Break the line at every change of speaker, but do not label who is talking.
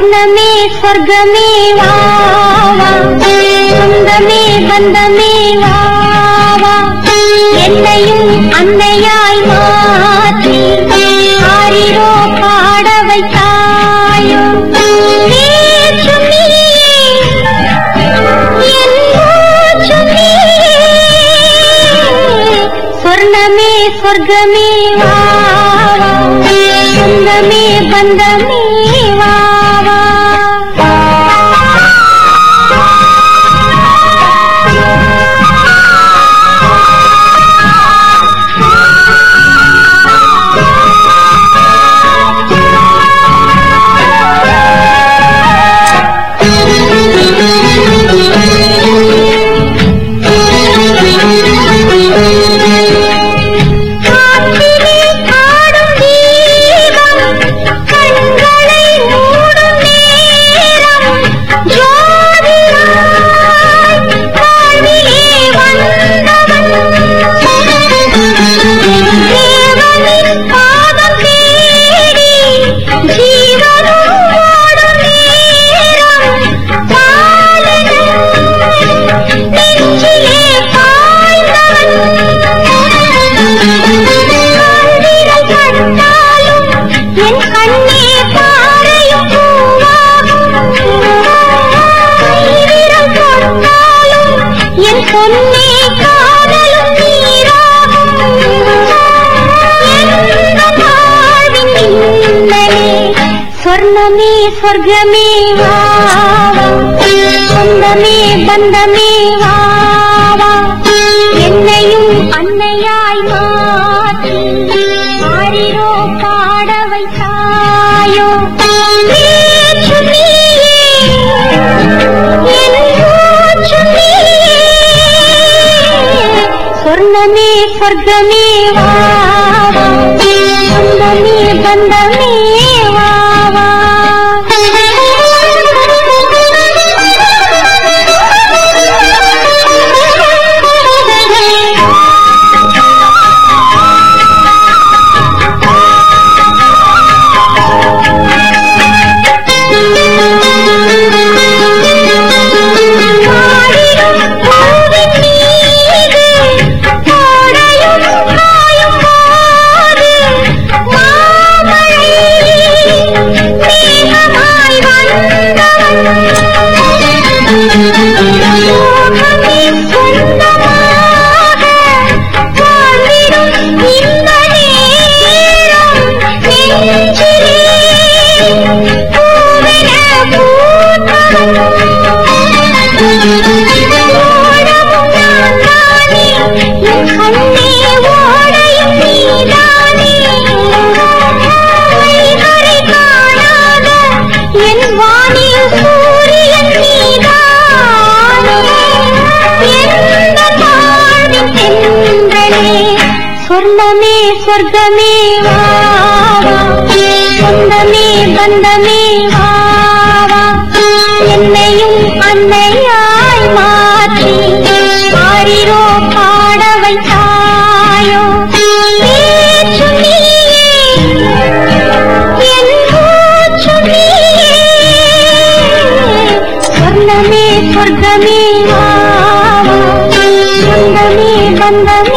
சொர்ணமே சொர்க்கமே வா வா. சொந்தமே பந்தமே வா வா. என்னையும் அன்னையாய் மாற்றி ஆரிரோ பாட வைத்தாயோ பேச்சும் நீயே, என் மூச்சும் நீயே. சொர்ணமே சொர்க்கமே வா வா. சொந்தமே பந்தமே வா வா. காற்றிலே ஆடும் தீபம் கண்களை மூடும் நேரம் ஜோதியாய் வாழ்விலே வந்தவன் தேவனின் பாதம் தேடி ஜீவனும் ஓடும் நேரம் பாலகன் நெஞ்சிலே பாய்ந்தவன் கண்ணிரை கண்டாலும் என் கண்ணே பாறையும் பூவாகும் கைவிரல் தொட்டாலும் என் பொன்னே காதலும் நீராகும் எந்த வாழ்வின் மின்னலே சொர்ணமே சொர்க்கமே வா வா. சொந்தமே பந்தமே வா வா. என்னையும் அன்னையாய் மாற்றி ஆரிரோ பாட வைத்தாயோ பேச்சு நீயே, என் மூச்சு நீயே. சொர்ணமே சொர்க்கமே வா வா. சொந்தமே பந்தமே வா வா. பாடிடும் பூவின் மீது கோடையும் காயும் போது மாமழை மேகமாய் வந்தவன் மோகமே சொந்தமாக வாழ்ந்திடும் இந்த நேரம் நெஞ்சிலே பூவென பூத்தவன் ஓடமும் நான் தானே, என் கண்ணே ஓடையும் நீதானே. கைகளை காணாத என் வானில் சூரியன் நீதானே. எந்த தாழ்வின் தென்றலே, சொர்ணமே சொர்க்கமே வா வா. சொந்தமே பந்தமே வா வா. என்னையும் அன்னையாய் மாற்றி ஆரிரோ பாட வைத்தாயோ பேச்சு நீயே, என் மூச்சு நீயே. சொர்ணமே சொர்க்கமே வா வா. சொந்தமே பந்தமே